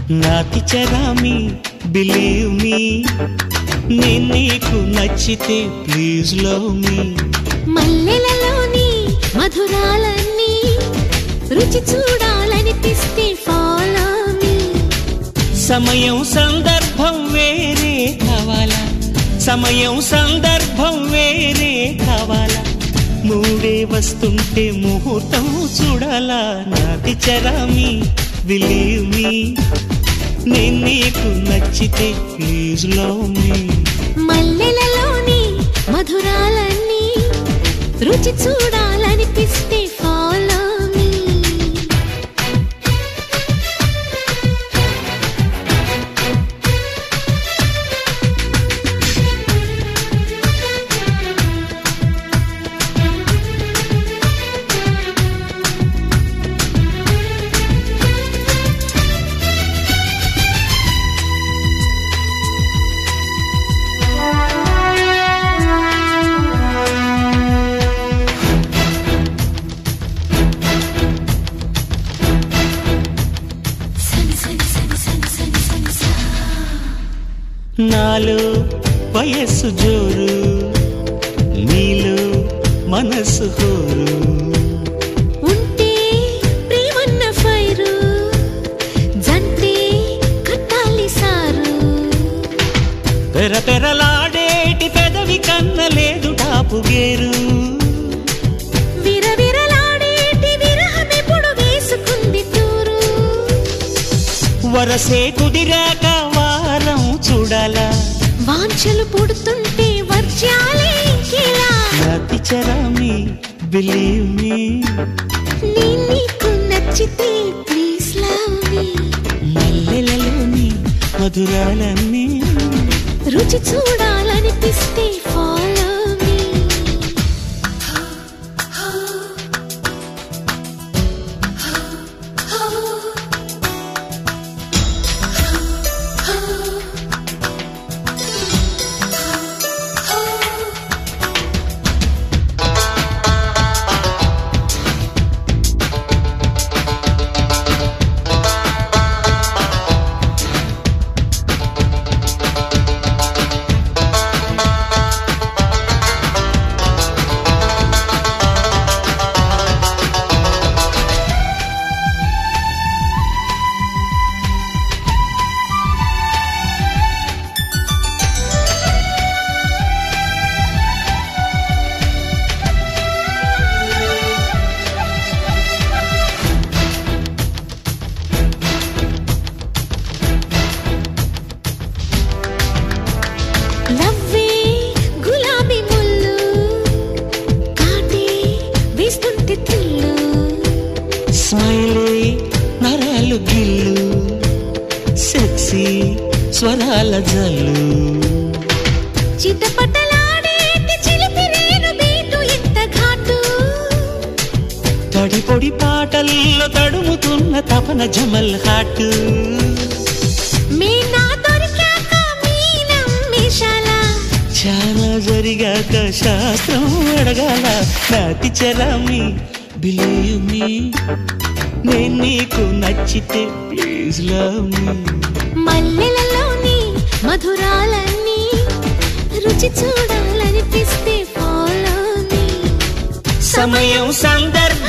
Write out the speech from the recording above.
నాతి చరామి believe me నేను నీకు నచ్చితే ప్లీజ్ లవ్ మీ మల్లెలలోని మధురాలన్నీ రుచి చూడాలనిపిస్తే ఫాలో మీ సమయం సందర్భం వేరే కావాలా సమయం సందర్భం వేరే కావాలా మూడే వస్తుంటే ముహూర్తం చూడాలా నాటి చరామి బిలీవ్ మీ నేను నీకు నచ్చితే ప్లీజ్ లవ్ మీ మల్లెలలోని మధురాలన్నీ రుచి చూడాలనిపిస్తే ఫాలో మీ సని సని సని సని సని సని సా నాలో వయస్సు జోరు నీలో మనసు హోరు ఉంటే ప్రేమన్న ఫైరు జంటే కట్టాలి సారు పెర పెరలాడేటి పెదవి కన్న లేదు టాపు గేరు విరవిరలాడేటి విరహమెప్పుడు వేసుకుంది తూరు వరసే కుదిరాక వారం చూడాలా వాంఛలు పుడుతుంటే వర్జాలే ఇంకెలా నాతి చరామి బిలీవ్ మీ నీ నీకు నచ్చితే ప్లీజ్ లవ్ మీ మల్లెలలోని మధురాలన్నీ రుచి చూడాలనిపిస్తే ఫాలో మీ లవ్వే గులాబీ ముళ్ళు కాటే వేస్తుంటే తిల్లు స్మైలే నరాలు గిల్లు సెక్సీ స్వరాల జల్లు చిటపటలాడేటి చిలిపి రేణు బీటు ఎంత ఘాటు తడి పొడి పాటల్లో తడుముతున్న తపన జమల్ హాట్ మీనా దొరికాక మీనం మిషాల చాలా జరిగాక శాస్త్రం అడగాల నాతి చరామి బిలీవ్ మీ నేను నీకు నచ్చితే ప్లీజ్ లవ్ మీ మల్లెలలోని మధురాలన్నీ రుచి చూడాలనిపిస్తే ఫాలో మీ సమయం సందర్భం